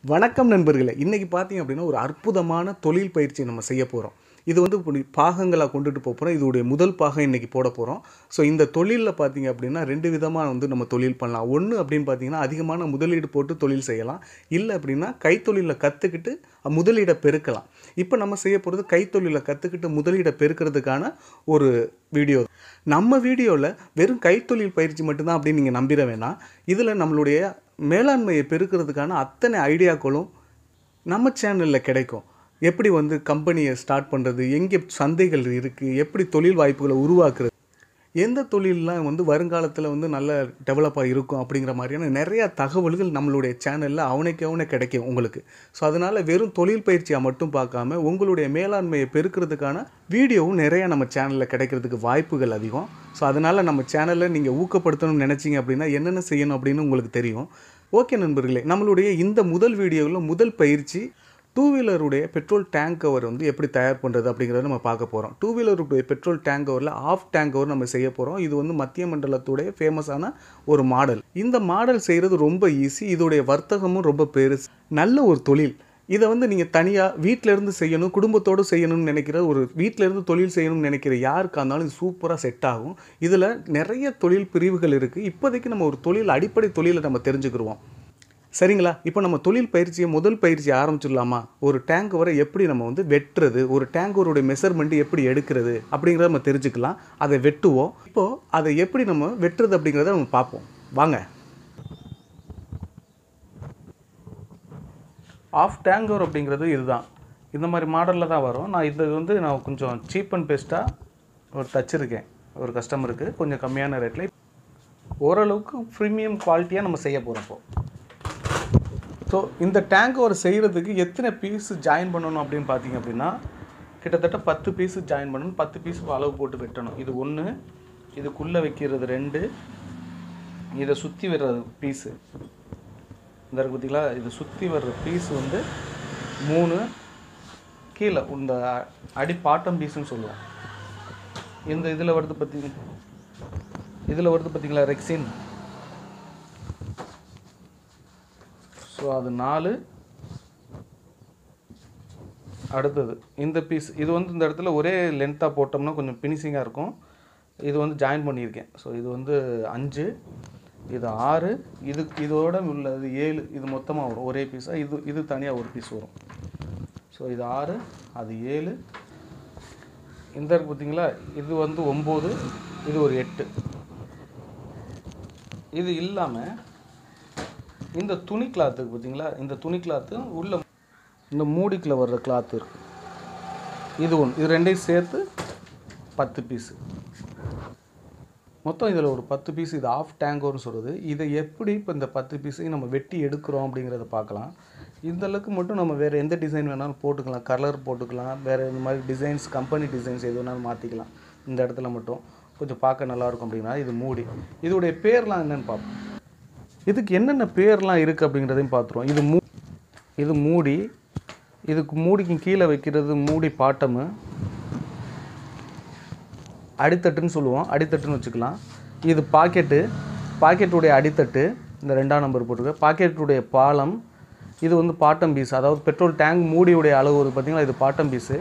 வணக்கம் நண்பர்களே இன்றைக்கி பார்த்தீங்க அப்படின்னா ஒரு அற்புதமான தொழில் பயிற்சி நம்ம செய்ய போகிறோம் இது வந்து இப்படி பாகங்களாக கொண்டுட்டு போக போகிறோம் இதோடைய முதல் பாகம் இன்றைக்கி போட போகிறோம் ஸோ இந்த தொழிலில் பார்த்தீங்க அப்படின்னா ரெண்டு விதமாக வந்து நம்ம தொழில் பண்ணலாம் ஒன்று அப்படின்னு பார்த்தீங்கன்னா அதிகமான முதலீடு போட்டு தொழில் செய்யலாம் இல்லை அப்படின்னா கைத்தொழிலில் கற்றுக்கிட்டு முதலீடை பெருக்கலாம் இப்போ நம்ம செய்ய போகிறது கைத்தொழிலை கற்றுக்கிட்டு முதலீடை பெருக்கிறதுக்கான ஒரு வீடியோ நம்ம வீடியோவில் வெறும் கைத்தொழில் பயிற்சி மட்டும்தான் அப்படின்னு நீங்கள் நம்பிட வேணாம் இதில் நம்மளுடைய மேலாண்மையை பெருக்கிறதுக்கான அத்தனை ஐடியாக்களும் நம்ம சேனலில் கிடைக்கும் எப்படி வந்து கம்பெனியை ஸ்டார்ட் பண்ணுறது எங்கே சந்தைகள் இருக்குது எப்படி தொழில் வாய்ப்புகளை உருவாக்குறது எந்த தொழிலெலாம் வந்து வருங்காலத்தில் வந்து நல்ல டெவலப்பாக இருக்கும் அப்படிங்கிற மாதிரியான நிறைய தகவல்கள் நம்மளுடைய சேனலில் அவனைக்கு அவனை கிடைக்கும் உங்களுக்கு ஸோ அதனால் வெறும் தொழில் பயிற்சியாக மட்டும் பார்க்காம உங்களுடைய மேலாண்மையை பெருக்கிறதுக்கான வீடியோவும் நிறைய நம்ம சேனலில் கிடைக்கிறதுக்கு வாய்ப்புகள் அதிகம் ஸோ அதனால் நம்ம சேனலை நீங்கள் ஊக்கப்படுத்தணும்னு நினச்சிங்க அப்படின்னா என்னென்ன செய்யணும் அப்படின்னு உங்களுக்கு தெரியும் ஓகே நண்பர்களே நம்மளுடைய இந்த முதல் வீடியோவில் முதல் பயிற்சி டூ வீலருடைய பெட்ரோல் டேங்க் கவர் வந்து எப்படி தயார் பண்ணுறது அப்படிங்கிறத நம்ம பார்க்க போகிறோம் டூ வீலருடைய பெட்ரோல் டேங்க் கவரில் ஆஃப் டேங்க் கவர் நம்ம செய்ய போகிறோம் இது வந்து மத்திய மண்டலத்துடைய ஃபேமஸான ஒரு மாடல் இந்த மாடல் செய்கிறது ரொம்ப ஈஸி இதோடைய வர்த்தகமும் ரொம்ப பெருசு நல்ல ஒரு தொழில் இதை வந்து நீங்கள் தனியாக வீட்டிலேருந்து செய்யணும் குடும்பத்தோடு செய்யணும்னு நினைக்கிற ஒரு வீட்டிலேருந்து தொழில் செய்யணும்னு நினைக்கிற யாருக்காக இருந்தாலும் இது சூப்பராக செட் ஆகும் இதில் நிறைய தொழில் பிரிவுகள் இருக்குது இப்போதைக்கு நம்ம ஒரு தொழில் அடிப்படை தொழிலை நம்ம தெரிஞ்சுக்கிடுவோம் சரிங்களா இப்போ நம்ம தொழில் பயிற்சியை முதல் பயிற்சி ஆரம்பிச்சிடலாமா ஒரு டேங்க் வரை எப்படி நம்ம வந்து வெட்டுறது ஒரு டேங்கருடைய மெஷர்மெண்ட் எப்படி எடுக்கிறது அப்படிங்கிறத நம்ம தெரிஞ்சுக்கலாம் அதை வெட்டுவோம் இப்போது அதை எப்படி நம்ம வெட்டுறது அப்படிங்கிறத நம்ம பார்ப்போம் வாங்க ஆஃப் டேங்கர் அப்படிங்கிறது இதுதான் இந்த மாதிரி மாடலில் தான் வரும் நான் இது வந்து நான் கொஞ்சம் சீப் அண்ட் பெஸ்ட்டாக ஒரு தச்சிருக்கேன் ஒரு கஸ்டமருக்கு கொஞ்சம் கம்மியான ரேட்டில் ஓரளவுக்கு ப்ரீமியம் குவாலிட்டியாக நம்ம செய்ய போகிறப்போ ஸோ இந்த டேங்க் ஒரு செய்கிறதுக்கு எத்தனை பீஸ் ஜாயின் பண்ணணும் அப்படின்னு பார்த்தீங்க அப்படின்னா கிட்டத்தட்ட பத்து பீஸு ஜாயின் பண்ணணும் பத்து பீஸ் அளவு போட்டு வெட்டணும் இது ஒன்று இதுக்குள்ளே வைக்கிறது ரெண்டு இதை சுற்றி வர்றது பீஸு இந்த இருக்கு பார்த்தீங்களா இது சுற்றி வர்ற பீஸ் வந்து மூணு கீழே இந்த அடி பாட்டம் பீஸுன்னு சொல்லுவோம் இந்த இதில் வருது பார்த்தீங்க இதில் வருது பார்த்தீங்களா ரெக்ஸின் ஸோ அது நாலு அடுத்தது இந்த பீஸ் இது வந்து இந்த இடத்துல ஒரே லென்த்தாக போட்டோம்னா கொஞ்சம் ஃபினிஷிங்காக இருக்கும் இது வந்து ஜாயின் பண்ணியிருக்கேன் ஸோ இது வந்து அஞ்சு இது ஆறு இது இதோட உள்ளது ஏழு இது மொத்தமாக வரும் ஒரே பீஸாக இது இது தனியாக ஒரு பீஸ் வரும் ஸோ இது ஆறு அது ஏழு இந்த இருக்கு பார்த்தீங்களா இது வந்து ஒம்பது இது ஒரு எட்டு இது இல்லாமல் இந்த துணி கிளாத்துக்கு பார்த்தீங்களா இந்த துணி கிளாத்து உள்ள இந்த மூடிக்குள்ள வர்ற கிளாத்து இருக்கு இது ஒன்று இது ரெண்டையும் சேர்த்து பத்து பீஸு மொத்தம் இதில் ஒரு பத்து பீஸ் இது ஆஃப் டேங்கோன்னு சொல்கிறது இதை எப்படி இப்போ இந்த பத்து பீஸையும் நம்ம வெட்டி எடுக்கிறோம் அப்படிங்கிறத பார்க்கலாம் இந்த அளவுக்கு மட்டும் நம்ம வேறு எந்த டிசைன் வேணாலும் போட்டுக்கலாம் கலர் போட்டுக்கலாம் வேறு இந்த மாதிரி டிசைன்ஸ் கம்பெனி டிசைன்ஸ் எது வேணாலும் மாற்றிக்கலாம் இந்த இடத்துல மட்டும் கொஞ்சம் பார்க்க நல்லாயிருக்கும் அப்படின்னா இது மூடி இதோடைய பேர்லாம் என்னென்னு பார்ப்போம் இதுக்கு என்னென்ன பேர்லாம் இருக்குது அப்படிங்கிறதையும் பார்த்துருவோம் இது மூ இது மூடி இதுக்கு மூடிக்கு கீழே வைக்கிறது மூடி பாட்டமு அடித்தட்டுன்னு சொல்லுவோம் அடித்தட்டுன்னு வச்சுக்கலாம் இது பாக்கெட்டு பாக்கெட்டுடைய அடித்தட்டு இந்த ரெண்டாம் நம்பர் போட்டிருக்க பாக்கெட்டுடைய பாலம் இது வந்து பாட்டம் பீஸ் அதாவது பெட்ரோல் டேங்க் மூடியுடைய அளவு ஒரு பார்த்தீங்களா இது பாட்டம் பீஸு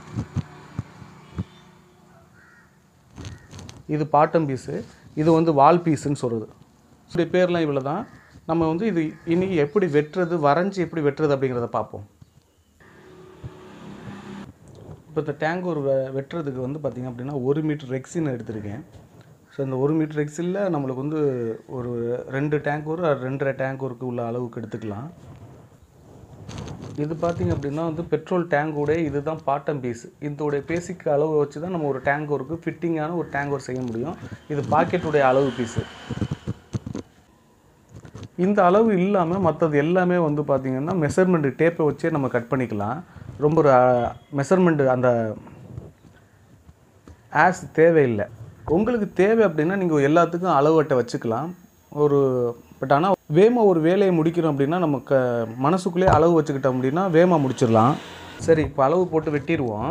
இது பாட்டம் பீஸு இது வந்து வால் பீஸுன்னு சொல்கிறது இப்படி பேர்லாம் இவ்வளோ தான் நம்ம வந்து இது இன்றைக்கி எப்படி வெட்டுறது வரைஞ்சி எப்படி வெட்டுறது அப்படிங்கிறத பார்ப்போம் இப்போ இந்த டேங்க் ஒரு வெ- வெட்டுறதுக்கு வந்து பார்த்திங்க அப்படின்னா ஒரு மீட்டர் ரெக்ஸின் எடுத்திருக்கேன் ஸோ இந்த ஒரு மீட்டர் ரெக்ஸினில் நம்மளுக்கு வந்து ஒரு ரெண்டு டேங்க் ஒரு ரெண்டரை டேங்க் ஒருக்கு உள்ள அளவுக்கு எடுத்துக்கலாம் இது பார்த்திங்க அப்படின்னா வந்து பெட்ரோல் டேங்கோடைய இதுதான் பாட்டம் பீஸ் இதோடைய பேசிக் அளவு வச்சு தான் நம்ம ஒரு டேங்க் ஒருக்கு ஃபிட்டிங்கான ஒரு டேங்க் ஒர்க் செய்ய முடியும் இது பாக்கெட்டுடைய அளவு பீஸு இந்த அளவு இல்லாமல் மற்றது எல்லாமே வந்து பார்த்திங்கன்னா மெஷர்மெண்ட் டேப்பை வச்சே நம்ம கட் பண்ணிக்கலாம் ரொம்ப ஒரு மெஷர்மெண்ட் அந்த ஆஸ் தேவையில்லை உங்களுக்கு தேவை அப்படின்னா நீங்கள் எல்லாத்துக்கும் அளவு அட்டை வச்சுக்கலாம் ஒரு பட் ஆனால் வேமா ஒரு வேலையை முடிக்கிறோம் அப்படின்னா நமக்கு மனசுக்குள்ளே அளவு வச்சுக்கிட்டோம் அப்படின்னா வேமா முடிச்சிடலாம் சரி இப்போ அளவு போட்டு வெட்டிடுவோம்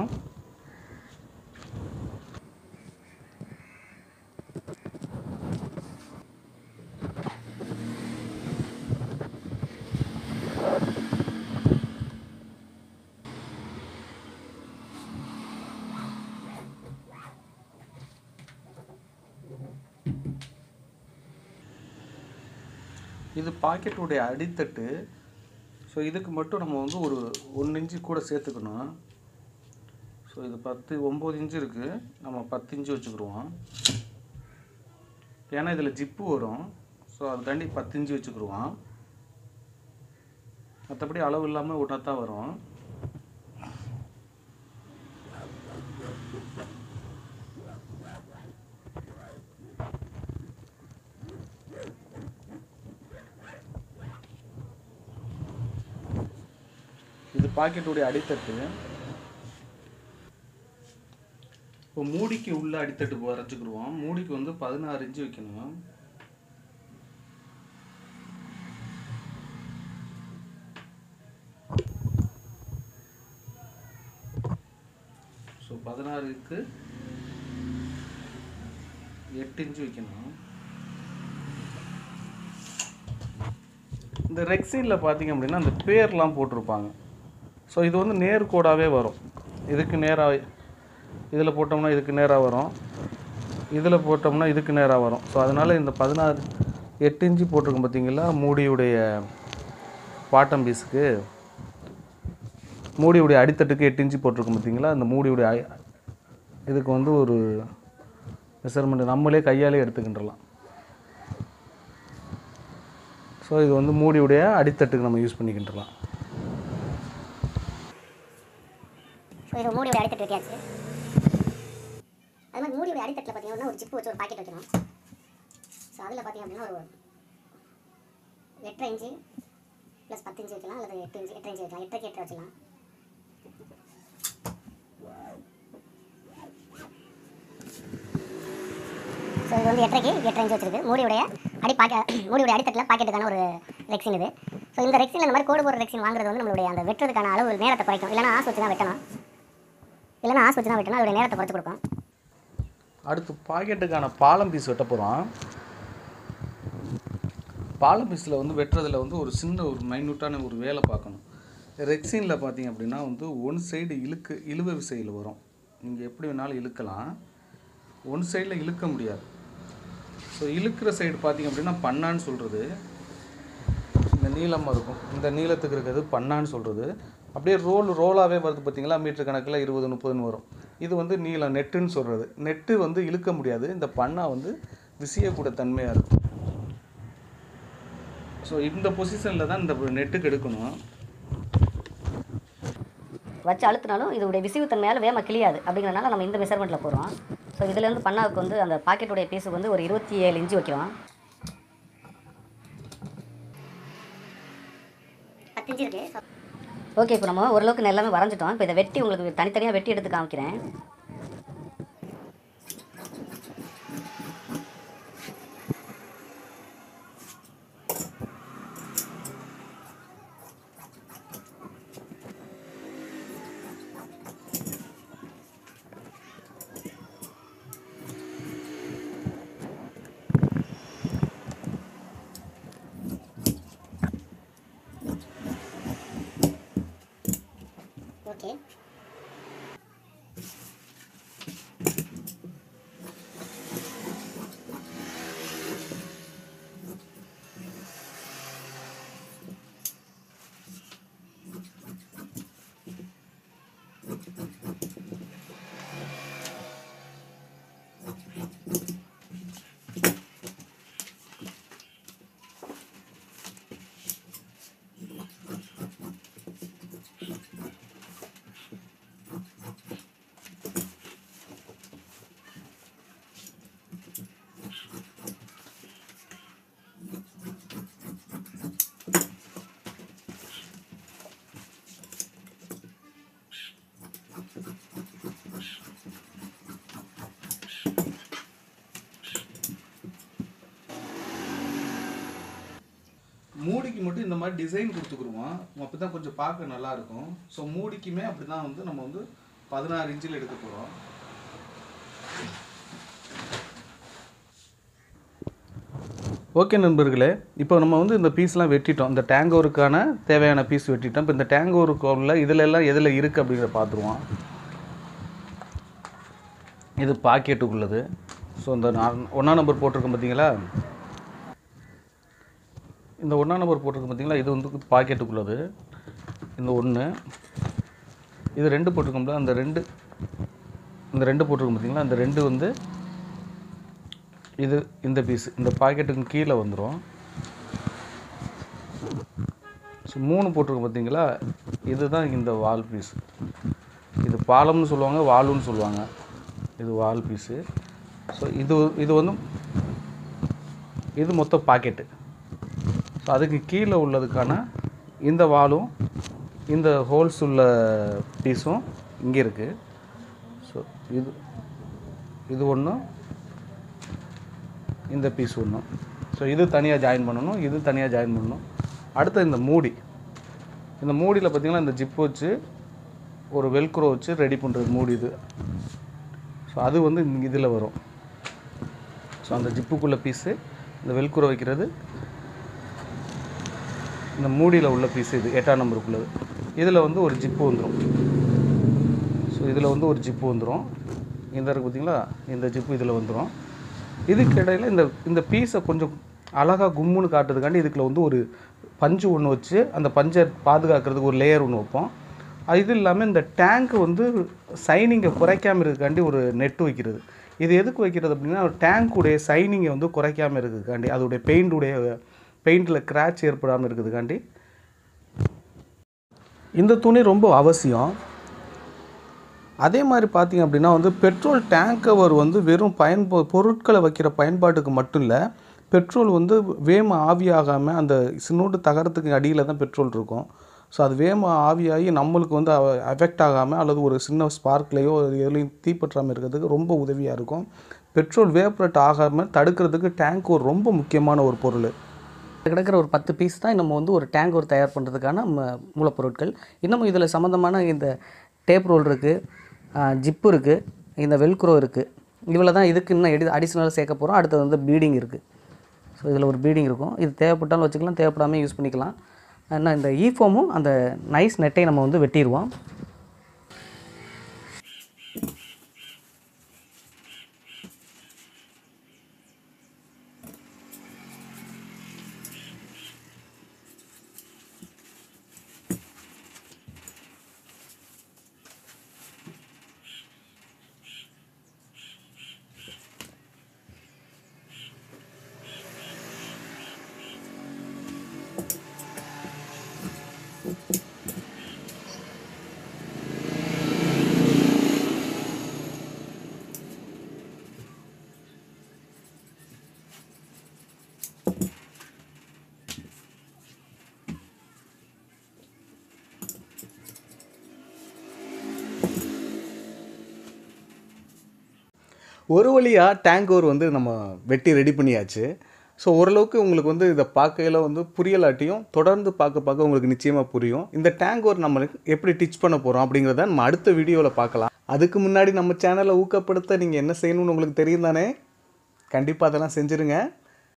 இது பாக்கெட்டுடைய அடித்தட்டு ஸோ இதுக்கு மட்டும் நம்ம வந்து ஒரு ஒன்று இன்ச்சு கூட சேர்த்துக்கணும் ஸோ இது பத்து ஒம்பது இன்ச்சு இருக்குது நம்ம பத்து இன்ச்சு வச்சுக்கிருவோம் ஏன்னா இதில் ஜிப்பு வரும் ஸோ அதுக்காண்டி பத்து இன்ச்சு வச்சுக்கிருவோம் மற்றபடி அளவு இல்லாமல் ஒன்றா தான் வரும் இது பாக்கெட்டுடைய அடித்தட்டு இப்போ மூடிக்கு உள்ள அடித்தட்டு வரைச்சிக்கிடுவோம் மூடிக்கு வந்து பதினாறு இன்ச்சு வைக்கணும் ஸோ பதினாறுக்கு எட்டு இன்ச்சு வைக்கணும் இந்த ரெக்ஸினில் பார்த்தீங்க அப்படின்னா அந்த பேர்லாம் போட்டிருப்பாங்க ஸோ இது வந்து நேர்கோடாகவே வரும் இதுக்கு நேராக இதில் போட்டோம்னா இதுக்கு நேராக வரும் இதில் போட்டோம்னா இதுக்கு நேராக வரும் ஸோ அதனால் இந்த பதினாறு எட்டு இன்ச்சு போட்டிருக்கோம் பார்த்தீங்களா மூடியுடைய பாட்டம் பீஸுக்கு மூடியுடைய அடித்தட்டுக்கு எட்டு இன்ச்சு போட்டிருக்கோம் பார்த்தீங்களா அந்த மூடியுடைய அ- இதுக்கு வந்து ஒரு மெஷர்மெண்ட் நம்மளே கையாலே எடுத்துக்கின்றலாம் ஸோ இது வந்து மூடியுடைய அடித்தட்டுக்கு நம்ம யூஸ் பண்ணிக்கின்றலாம் ஸோ இது மூடியோட அடித்தட்டு வைக்காச்சு அது மாதிரி மூடியோட அடித்தட்டில் பார்த்தீங்கன்னா ஒரு ஜிப்பு வச்சு ஒரு பாக்கெட் வைக்கணும் ஸோ அதில் பார்த்தீங்க அப்படின்னா ஒரு எட்டரை இன்ச்சு ப்ளஸ் பத்து இன்ச்சு வைக்கலாம் அல்லது எட்டு இன்ச்சு எட்டரை இன்ச்சு வைக்கலாம் எட்டரைக்கு எட்டரை வச்சுக்கலாம் ஸோ இது வந்து எட்டரைக்கு எட்டரை இன்ச்சு வச்சிருக்கு மூடியுடைய அடி பாக்கெ மூடியுடைய அடித்தட்டில் பாக்கெட்டுக்கான ஒரு ரெக்ஸின் இது ஸோ இந்த ரெக்ஸின் இந்த மாதிரி கோடு போடுற ரெக்ஸின் வாங்குறது வந்து நம்மளுடைய அந்த வெட்டுறதுக்கான அளவு நேரத்தை குறைக்கும் இல்லைனா ஆஸ் வச்சு தான் வெட்டணும் இல்லைனா ஆஸ் வச்சு தான் வெட்டணும் அதோட நேரத்தை குறைச்சி கொடுக்கும் அடுத்து பாக்கெட்டுக்கான பாலம் பீஸ் வெட்ட போகிறோம் பாலம் பீஸில் வந்து வெட்டுறதுல வந்து ஒரு சின்ன ஒரு மைன்யூட்டான ஒரு வேலை பார்க்கணும் ரெக்ஸினில் பார்த்தீங்க அப்படின்னா வந்து ஒன் சைடு இழுக்கு இழுவ விசையில் வரும் நீங்கள் எப்படி வேணாலும் இழுக்கலாம் ஒன் சைடில் இழுக்க முடியாது ஸோ இழுக்கிற சைடு பார்த்தீங்க அப்படின்னா பண்ணான்னு சொல்கிறது இந்த நீளமாக இருக்கும் இந்த நீளத்துக்கு இருக்கிறது பண்ணான்னு சொல்கிறது அப்படியே ரோல் ரோலாகவே வருது பார்த்தீங்களா மீட்டர் கணக்கில் இருபது முப்பதுன்னு வரும் இது வந்து நீளம் நெட்டுன்னு சொல்கிறது நெட்டு வந்து இழுக்க முடியாது இந்த பண்ணா வந்து விசியக்கூட தன்மையாக இருக்கும் ஸோ இந்த பொசிஷனில் தான் இந்த நெட்டுக்கு எடுக்கணும் வச்சு அழுத்தினாலும் இதோடைய விசிவுத்தன்மையால் வேகமாக கிளியாது அப்படிங்கிறனால நம்ம இந்த மெஷர்மெண்ட்டில் போகிறோம் ஸோ இதுலேருந்து பண்ணாவுக்கு வந்து அந்த பாக்கெட்டுடைய பீஸுக்கு வந்து ஒரு இருபத்தி ஏழு இன்ச்சு வைக்கிறோம் பத்து இன்ச்சு இருக்கு ஓகே இப்போ நம்ம ஓரளவுக்கு எல்லாமே வரைஞ்சிட்டோம் இப்போ இதை வெட்டி உங்களுக்கு தனித்தனியாக வெட்டி எடுத்து காமிக்கிறேன் ஓகே மூடிக்கு மட்டும் இந்த மாதிரி டிசைன் கொடுத்துக்குருவோம் அப்போ தான் கொஞ்சம் பார்க்க நல்லா இருக்கும் ஸோ மூடிக்குமே அப்படி தான் வந்து நம்ம வந்து பதினாறு இன்ச்சில் எடுக்க போகிறோம் ஓகே நண்பர்களே இப்போ நம்ம வந்து இந்த பீஸ்லாம் வெட்டிட்டோம் இந்த டேங்கோருக்கான தேவையான பீஸ் வெட்டிட்டோம் இப்போ இந்த டேங்கோருக்கு உள்ள இதில் எல்லாம் எதில் இருக்குது அப்படிங்கிறத பார்த்துருவோம் இது பாக்கெட்டுக்குள்ளது ஸோ இந்த நான் ஒன்றா நம்பர் போட்டிருக்கோம் பார்த்தீங்களா இந்த ஒன்றா நம்பர் போட்டிருக்கு பார்த்தீங்களா இது வந்து பாக்கெட்டுக்குள்ளது இந்த ஒன்று இது ரெண்டு போட்டிருக்கோம்ல அந்த ரெண்டு இந்த ரெண்டு போட்டிருக்கோம் பார்த்தீங்களா அந்த ரெண்டு வந்து இது இந்த பீஸ் இந்த பாக்கெட்டுக்கு கீழே வந்துடும் ஸோ மூணு போட்டிருக்கோம் பார்த்தீங்களா இதுதான் இந்த வால் பீஸ் இது பாலம்னு சொல்லுவாங்க வாலுன்னு சொல்லுவாங்க இது வால் பீஸு ஸோ இது இது வந்து இது மொத்தம் பாக்கெட்டு ஸோ அதுக்கு கீழே உள்ளதுக்கான இந்த வாலும் இந்த ஹோல்ஸ் உள்ள பீஸும் இங்கே இருக்குது ஸோ இது இது ஒன்று இந்த பீஸ் ஒன்று ஸோ இது தனியாக ஜாயின் பண்ணணும் இது தனியாக ஜாயின் பண்ணணும் அடுத்து இந்த மூடி இந்த மூடியில் பார்த்திங்கன்னா இந்த ஜிப் வச்சு ஒரு வெல்க்ரோ வச்சு ரெடி பண்ணுறது மூடி இது ஸோ அது வந்து இதில் வரும் ஸோ அந்த ஜிப்புக்குள்ள பீஸு இந்த வெல்க்ரோ வைக்கிறது இந்த மூடியில் உள்ள பீஸ் இது எட்டாம் நம்பருக்குள்ளது இதில் வந்து ஒரு ஜிப்பு வந்துடும் ஸோ இதில் வந்து ஒரு ஜிப்பு வந்துடும் இந்த இருக்குது பார்த்தீங்களா இந்த ஜிப்பு இதில் வந்துடும் இதுக்கு இடையில இந்த இந்த பீஸை கொஞ்சம் அழகாக கும்முன்னு காட்டுறதுக்காண்டி இதுக்குள்ள வந்து ஒரு பஞ்சு ஒன்று வச்சு அந்த பஞ்சை பாதுகாக்கிறதுக்கு ஒரு லேயர் ஒன்று வைப்போம் அது இது இல்லாமல் இந்த டேங்க்கு வந்து சைனிங்கை குறைக்காமல் இருக்கிறதுக்காண்டி ஒரு நெட் வைக்கிறது இது எதுக்கு வைக்கிறது அப்படின்னா டேங்க்குடைய சைனிங்கை வந்து குறைக்காமல் இருக்கிறதுக்காண்டி அதோடைய பெயிண்டுடைய பெயிண்டில் கிராச் ஏற்படாமல் இருக்கிறதுக்காண்டி இந்த துணி ரொம்ப அவசியம் அதே மாதிரி பார்த்தீங்க அப்படின்னா வந்து பெட்ரோல் டேங்க் கவர் வந்து வெறும் பயன்பா பொருட்களை வைக்கிற பயன்பாட்டுக்கு மட்டும் இல்லை பெட்ரோல் வந்து வேம ஆவியாகாமல் அந்த சின்னோண்டு தகரத்துக்கு அடியில் தான் பெட்ரோல் இருக்கும் ஸோ அது வேம ஆவியாகி நம்மளுக்கு வந்து அஃபெக்ட் ஆகாமல் அல்லது ஒரு சின்ன ஸ்பார்க்லேயோ எதுலையும் தீப்பற்றாமல் இருக்கிறதுக்கு ரொம்ப உதவியாக இருக்கும் பெட்ரோல் வேப்பரேட் ஆகாமல் தடுக்கிறதுக்கு டேங்க் ஒரு ரொம்ப முக்கியமான ஒரு பொருள் கிடக்கிற ஒரு பத்து பீஸ் தான் நம்ம வந்து ஒரு டேங்க் ஒரு தயார் பண்ணுறதுக்கான ம- மூலப்பொருட்கள் இன்னமும் இதில் சம்மந்தமான இந்த டேப் ரோல் இருக்குது ஜிப்பு இருக்குது இந்த வெல்க்ரோ இருக்குது இவ்வளோ தான் இதுக்கு இன்னும் எடி அடிஷ்னலாக சேர்க்க போகிறோம் அடுத்தது வந்து பீடிங் இருக்குது ஸோ இதில் ஒரு பீடிங் இருக்கும் இது தேவைப்பட்டாலும் வச்சுக்கலாம் தேவைப்படாமல் யூஸ் பண்ணிக்கலாம் என்ன இந்த ஈஃபோமும் அந்த நைஸ் நெட்டை நம்ம வந்து வெட்டிடுவோம் ஒரு வழியாக டேங்க் ஓவர் வந்து நம்ம வெட்டி ரெடி பண்ணியாச்சு ஸோ ஓரளவுக்கு உங்களுக்கு வந்து இதை பார்க்கையில வந்து புரியலாட்டியும் தொடர்ந்து பார்க்க பார்க்க உங்களுக்கு நிச்சயமாக புரியும் இந்த டேங்க் ஓவர் நம்மளுக்கு எப்படி டிச் பண்ண போகிறோம் அப்படிங்கிறத நம்ம அடுத்த வீடியோவில் பார்க்கலாம் அதுக்கு முன்னாடி நம்ம சேனலை ஊக்கப்படுத்த நீங்கள் என்ன செய்யணும்னு உங்களுக்கு தெரியும் தானே கண்டிப்பாக அதெல்லாம் செஞ்சுருங்க